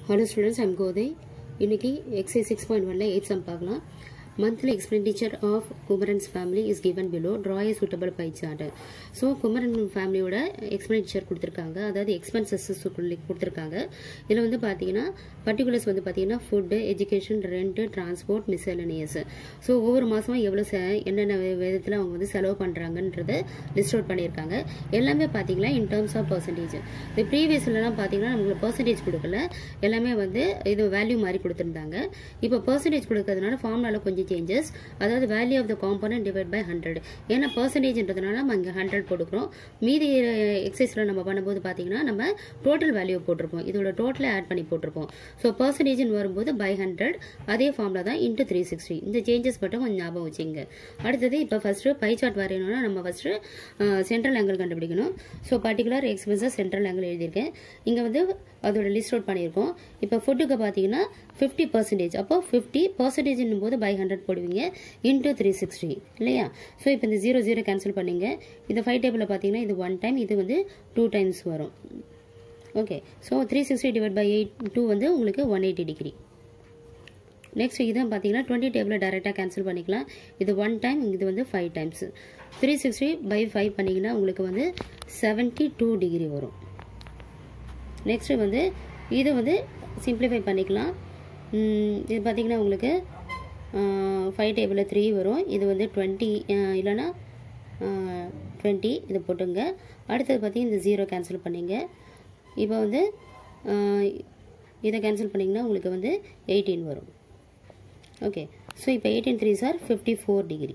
hello students I'm Kothai இன்னைக்கு exercise six point ஒன்ல eight sum பார்க்கலாம் monthly expenditure of Kumaran's family is given below draw a suitable pie chart so Kumaran ஃபேமிலியோட expenditure கொடுத்துருக்காங்க அதாவது expenses கொடுத்துருக்காங்க இதில் வந்து பார்த்தீங்கன்னா பர்டிகுலர்ஸ் வந்து பார்த்தீங்கன்னா food education rent transport miscellaneous so ஒவ்வொரு மாதமும் எவ்வளோ செ என்னென்ன வி- விதத்தில் அவங்க வந்து செலவு பண்ணுறாங்கன்றத லிஸ்ட் அவுட் பண்ணியிருக்காங்க எல்லாமே பார்த்தீங்கன்னா இன் டர்ம்ஸ் ஆஃப் பர்சன்டேஜ் இந்த ப்ரீவியஸ்லலாம் பார்த்தீங்கன்னா நம்மளுக்கு பர்சன்டேஜ் கொடுக்கல எல்லாமே வந்து இது வேல்யூ மாதிரி கொடுத்துருந்தாங்க இப்போ பர்சன்டேஜ் கொடுக்கறதுனால ஃபார்முலாவில் கொஞ்சம் சேஞ்சஸ் அதாவது value of the component divide by hundred ஏன்னா பர்சன்டேஜ்ன்றதுனால நம்ம இங்கே ஹண்ட்ரட் போட்டுக்கிறோம் மீதி எக்ஸசைஸில் நம்ம பண்ணும்போது பார்த்தீங்கன்னா நம்ம டோட்டல் வேல்யூ போட்டிருப்போம் இதோட டோட்டலை ஆட் பண்ணி போட்டிருப்போம் ஸோ பர்சன்டேஜ்னு வரும்போது பை ஹண்ட்ரட் அதே ஃபார்முலா தான் இன்ட்டு த்ரீ சிக்ஸ்டி இந்த சேஞ்சஸ் மட்டும் கொஞ்சம் ஞாபகம் வச்சுங்க அடுத்தது இப்போ ஃபஸ்ட்டு பை சார்ட் வரையணும்னா நம்ம ஃபஸ்ட்டு சென்ட்ரல் ஆங்கிள் கண்டுபிடிக்கணும் so particular expenses central angle எழுதியிருக்கேன் இங்கே வந்து அதோட லிஸ்ட் அவுட் பண்ணியிருக்கோம் இப்போ ஃபுட்டுக்கு பார்த்தீங்கன்னா ஃபிஃப்டி பர்சன்டேஜ் அப்போ ஃபிஃப்டி பர்சன்டேஜ்னும் போது பை ஹண்ட்ரட் போடுவீங்க இன்டூ த்ரீ சிக்ஸ்டி இல்லையா ஸோ இப்போ இந்த ஜீரோ ஜீரோ கேன்சல் பண்ணீங்க இந்த ஃபைவ் டேபிளில் பார்த்தீங்கன்னா இது ஒன் டைம் இது வந்து டூ டைம்ஸ் வரும் okay so three sixty divide by eight two வந்து உங்களுக்கு ஒன் எயிட்டி டிகிரி நெக்ஸ்ட் இதான் பார்த்தீங்கன்னா டுவெண்ட்டி டேபிளில் டேரெக்டாக கேன்சல் பண்ணிக்கலாம் இது ஒன் டைம் இது வந்து five times three sixty by five பண்ணிங்கன்னா உங்களுக்கு வந்து செவன்ட்டி டூ டிகிரி வரும் நெக்ஸ்ட் வந்து இது வந்து சிம்பிளிஃபை பண்ணிக்கலாம் ம், இது பார்த்தீங்கன்னா உங்களுக்கு ஃபைவ் டேபிளில் த்ரீ வரும் இது வந்து டுவெண்ட்டி இல்லைன்னா டுவெண்ட்டி இது போட்டுங்க அடுத்தது பார்த்தீங்கன்னா இந்த ஜீரோ கேன்சல் பண்ணிங்க இப்போ வந்து ஆஹ், இதை கேன்சல் பண்ணிங்கன்னா உங்களுக்கு வந்து எயிட்டீன் வரும் ஓகே ஸோ இப்போ eighteen threes are fifty four degree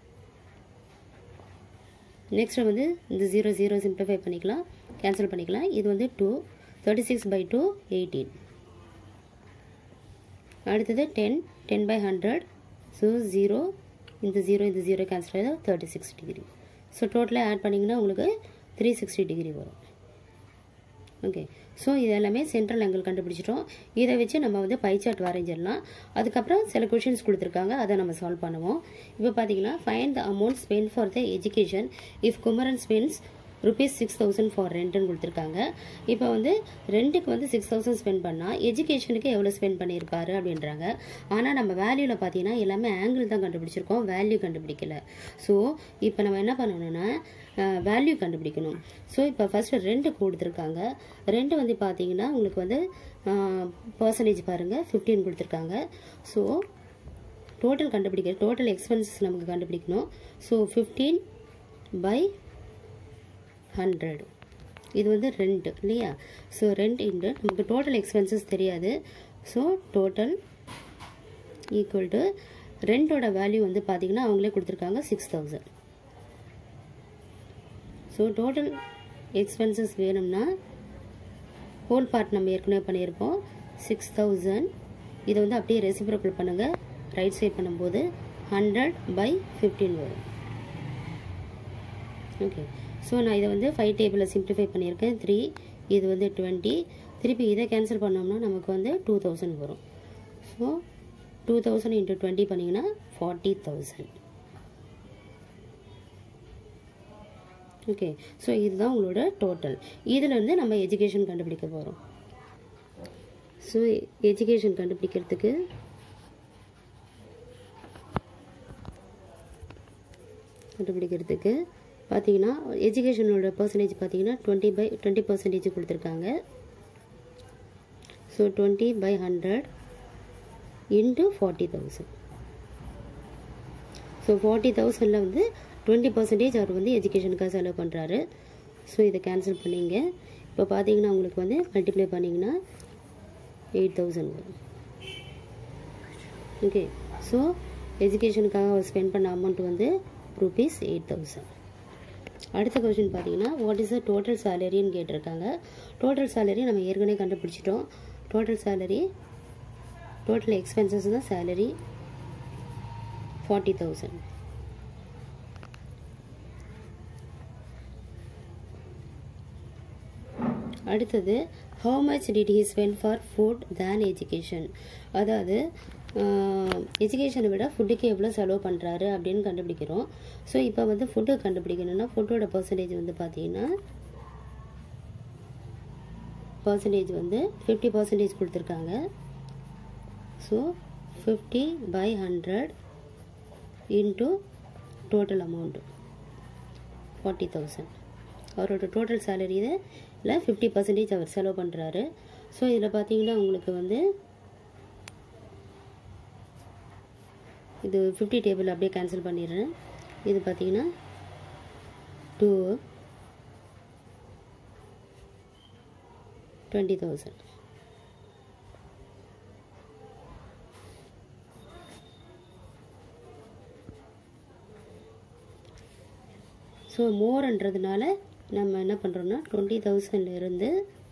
next வந்து இந்த ஜீரோ ஜீரோ சிம்பிளிஃபை பண்ணிக்கலாம் கேன்சல் பண்ணிக்கலாம் இது வந்து two thirty six by two eighteen அடுத்தது ten ten by hundred so zero இந்த ஜீரோ இந்த ஜீரோ கேன்சல் ஆகிடும் தேர்ட்டி சிக்ஸ் டிகிரி ஸோ டோட்டலாக ஆட் பண்ணிங்கன்னா உங்களுக்கு த்ரீ சிக்ஸ்டி டிகிரி வரும் ஓகே ஸோ இது எல்லாமே சென்ட்ரல் ஆங்கிள் கண்டுபிடிச்சிட்டோம் இதை வச்சு நம்ம வந்து பை சார்ட் வரைஞ்சிடலாம் அதுக்கப்புறம் சில கொஷின்ஸ் கொடுத்துருக்காங்க அதை நம்ம சால்வ் பண்ணுவோம் இப்போ பார்த்தீங்கன்னா find the amount spend for the education if Kumaran spends rupees six thousand for ரெண்ட்னு கொடுத்துருக்காங்க இப்போ வந்து ரெண்டுக்கு வந்து சிக்ஸ் தௌசண்ட் ஸ்பெண்ட் பண்ணால் எஜுகேஷனுக்கு எவ்வளோ ஸ்பெண்ட் பண்ணியிருப்பாரு அப்படின்றாங்க ஆனால் நம்ம வேல்யூவில் பார்த்தீங்கன்னா எல்லாமே ஆங்கிள் தான் கண்டுபிடிச்சிருக்கோம் வேல்யூ கண்டுபிடிக்கல ஸோ இப்போ நம்ம என்ன பண்ணணும்னா வேல்யூ கண்டுபிடிக்கணும் ஸோ இப்போ ஃபஸ்ட்டு ரெண்டு கொடுத்துருக்காங்க ரெண்டு வந்து பார்த்தீங்கன்னா உங்களுக்கு வந்து பர்சன்டேஜ் பாருங்கள் ஃபிஃப்டீன் கொடுத்துருக்காங்க ஸோ டோட்டல் கண்டுபிடிக்க டோட்டல் எக்ஸ்பென்சஸ் நமக்கு கண்டுபிடிக்கணும் ஸோ ஃபிஃப்டீன் பை ஹண்ட்ரட் இது வந்து ரெண்ட் இல்லையா ஸோ ரெண்ட் இன்ட்டு நமக்கு டோட்டல் எக்ஸ்பென்சஸ் தெரியாது ஸோ டோட்டல் ஈக்குவல் டு ரெண்டோட வேல்யூ வந்து பார்த்தீங்கன்னா அவங்களே கொடுத்துருக்காங்க six thousand so total expenses வேணும்னா ஹோல் பார்ட் நம்ம ஏற்கனவே பண்ணியிருப்போம் சிக்ஸ் தௌசண்ட் இதை வந்து அப்படியே ரெசிப்ரபிள் பண்ணுங்கள் ரைட் சைட் பண்ணும்போது ஹண்ட்ரட் பை ஃபிஃப்டீன் வரும் ஓகே ஸோ நான் இதை வந்து ஃபைவ் டேபிளில் சிம்பிளிஃபை பண்ணியிருக்கேன் த்ரீ இது வந்து டுவெண்ட்டி திருப்பி இதை கேன்சல் பண்ணோம்னா நமக்கு வந்து டூ தௌசண்ட் வரும் so two thousand into twenty பண்ணிங்கன்னா ஃபார்ட்டி தௌசண்ட் ஓகே ஸோ இதுதான் உங்களோட டோட்டல் இதில் வந்து நம்ம எஜுகேஷன் கண்டுபிடிக்க போகிறோம் ஸோ எஜுகேஷன் கண்டுபிடிக்கிறதுக்கு கண்டுபிடிக்கிறதுக்கு பார்த்தீங்கன்னா எஜுகேஷனோட பர்சன்டேஜ் பார்த்தீங்கன்னா டுவெண்ட்டி பை டுவெண்ட்டி பர்சன்டேஜ் கொடுத்துருக்காங்க so twenty by hundred into forty thousand so forty தௌசண்டில் வந்து டுவெண்ட்டி பர்சன்டேஜ் அவர் வந்து எஜுகேஷனுக்காக செலவு பண்ணுறாரு ஸோ இதை கேன்சல் பண்ணீங்க இப்போ பார்த்தீங்கன்னா உங்களுக்கு வந்து மல்டிப்ளை பண்ணிங்கன்னா எயிட் தௌசண்ட் வரும் ஓகே ஸோ எஜுகேஷனுக்காக அவர் ஸ்பெண்ட் பண்ண அமௌண்ட் வந்து ருபீஸ் எயிட் தௌசண்ட் அடுத்த கொஸ்டின் பார்த்தீங்கன்னா வாட் இஸ் த டோட்டல் சேலரின்னு கேட்டிருக்காங்க டோட்டல் சேலரி நம்ம ஏற்கனவே கண்டுபிடிச்சிட்டோம் டோட்டல் சேலரி டோட்டல் எக்ஸ்பென்சஸ் தான் சேலரி ஃபார்ட்டி தௌசண்ட் அடுத்தது how much did he spend for food than education அதாவது எஜுகேஷனை விட ஃபுட்டுக்கு எவ்வளோ செலவு பண்ணுறாரு அப்படின்னு கண்டுபிடிக்கிறோம் ஸோ இப்போ வந்து ஃபுட்டு கண்டுபிடிக்கணும்னா ஃபுட்டோட பர்சன்டேஜ் வந்து பார்த்தீங்கன்னா பர்சன்டேஜ் வந்து ஃபிஃப்டி பர்சன்டேஜ் கொடுத்துருக்காங்க so fifty by hundred into total amount forty thousand அவரோட டோட்டல் சேலரி இல்லை ஃபிஃப்டி பர்சன்டேஜ் அவர் செலவு பண்ணுறாரு ஸோ இதில் பார்த்தீங்கன்னா உங்களுக்கு வந்து இது ஃபிஃப்டி டேபிள் அப்படியே கேன்சல் பண்ணிடுறேன் இது பார்த்தீங்கன்னா டூ டுவெண்ட்டி தௌசண்ட் ஸோ மோர்ன்றதுனால நம்ம என்ன பண்ணுறோன்னா டுவெண்ட்டி தௌசண்ட்லேருந்து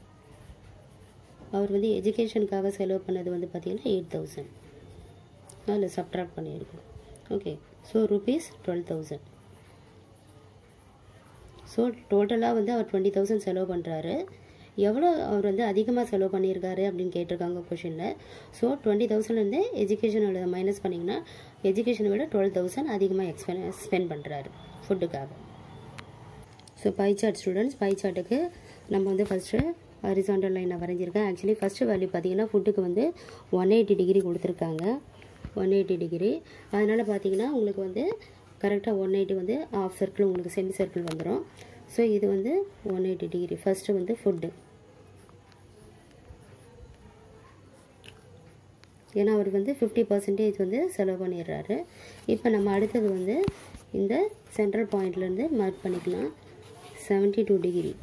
அவர் வந்து எஜுகேஷனுக்காக செலவு பண்ணது வந்து பார்த்திங்கன்னா எயிட் தௌசண்ட் அதில் சப்ட்ராக்ட் பண்ணியிருக்கோம் okay so rupees twelve thousand so டோட்டலாக வந்து அவர் டுவெண்ட்டி தௌசண்ட் செலவு பண்ணுறாரு எவ்வளோ அவர் வந்து அதிகமாக செலவு பண்ணியிருக்காரு அப்படின்னு கேட்டிருக்காங்க கொஷினில் ஸோ டுவெண்ட்டி தௌசண்ட்லேருந்து எஜுகேஷனோட மைனஸ் பண்ணிங்கன்னா எஜுகேஷனை விட டுவெல் தௌசண்ட் அதிகமாக எக்ஸ்பென் ஸ்பெண்ட் பண்ணுறாரு ஃபுட்டுக்காக so pie chart students pie சார்ட்டுக்கு நம்ம வந்து ஃபஸ்ட்டு ஹரிசாண்டல் லைனை வரைஞ்சிருக்கேன் ஆக்சுவலி ஃபஸ்ட்டு வேல்யூ பார்த்தீங்கன்னா ஃபுட்டுக்கு வந்து ஒன் எயிட்டி டிகிரி கொடுத்துருக்காங்க ஒன் எயிட்டி டிகிரி அதனால் பார்த்தீங்கன்னா உங்களுக்கு வந்து கரெக்டாக ஒன் எயிட்டி வந்து ஆஃப் சர்க்கிள் உங்களுக்கு செமி சர்க்கிள் வந்துடும் ஸோ இது வந்து ஒன் எயிட்டி டிகிரி ஃபஸ்ட்டு வந்து ஃபுட்டு ஏன்னா அவர் வந்து ஃபிஃப்டி பர்சன்டேஜ் வந்து செலவு பண்ணிடுறாரு இப்போ நம்ம அடுத்தது வந்து இந்த சென்ட்ரல் பாயிண்ட்லேருந்து மார்க் பண்ணிக்கலாம் செவன்ட்டி டூ டிகிரி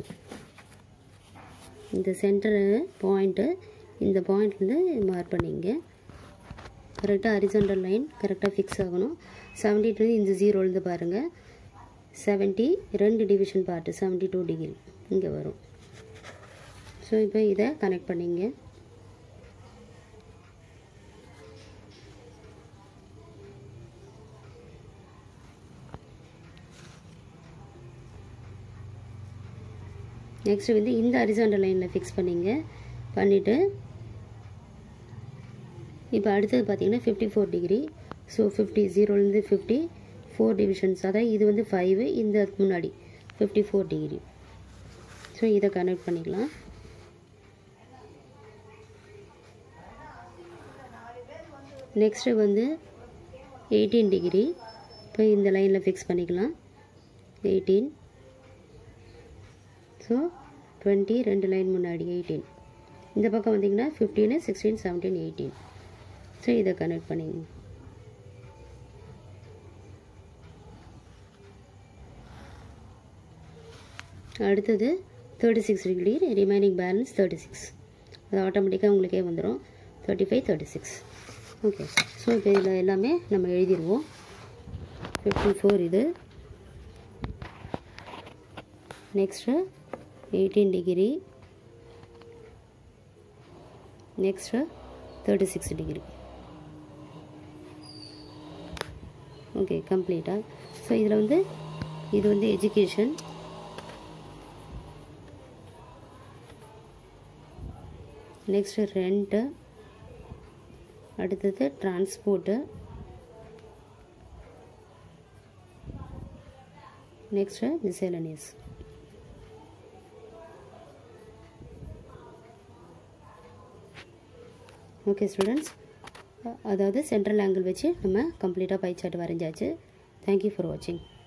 இந்த சென்டரு பாயிண்ட்டு இந்த பாயிண்ட்லேருந்து மார்க் பண்ணிங்க கரெக்டாக ஹரிசண்டல் லைன் கரெக்டாக ஃபிக்ஸ் ஆகணும் செவன்ட்டி டூ இந்த ஜீரோலேருந்து பாருங்கள் செவன்ட்டி ரெண்டு division part seventy two degree இங்கே வரும் ஸோ இப்போ இதை கனெக்ட் பண்ணிங்க நெக்ஸ்ட் வந்து இந்த ஹரிசாண்டல் லைனில் ஃபிக்ஸ் பண்ணிங்க பண்ணிவிட்டு இப்போ அடுத்தது பார்த்தீங்கன்னா fifty four degree so fifty ஜீரோலேருந்து ஃபிஃப்டி ஃபோர் டிவிஷன்ஸ் அதாவது இது வந்து ஃபைவு இந்த அதுக்கு முன்னாடி ஃபிஃப்டி ஃபோர் டிகிரி ஸோ இதை கனெக்ட் பண்ணிக்கலாம் நெக்ஸ்ட்டு வந்து எயிட்டீன் டிகிரி இப்போ இந்த லைனில் ஃபிக்ஸ் பண்ணிக்கலாம் எயிட்டீன் ஸோ டுவெண்ட்டி ரெண்டு லைன் முன்னாடி எயிட்டீன் இந்த பக்கம் வந்தீங்கன்னா fifteen sixteen seventeen eighteen so இதை கனெக்ட் பண்ணிங்க அடுத்தது thirty six degree remaining balance thirty six அது ஆட்டோமேட்டிக்காக உங்களுக்கே வந்துடும் thirty five thirty six okay so இப்போ இதில் எல்லாமே நம்ம எழுதிடுவோம் ஃபிஃப்டி ஃபோர் இது next eighteen degree next thirty six degree okay கம்ப்ளீட்டாக ஸோ இதில் வந்து இது வந்து எஜுகேஷன் நெக்ஸ்ட்டு ரெண்ட்டு அடுத்தது transport next miscellaneous okay students அதாவது சென்ட்ரல் ஆங்கிள் வச்சு நம்ம கம்ப்ளீட்டாக பை சார்ட் வரைஞ்சாச்சு தேங்க்யூ ஃபார் வாட்சிங்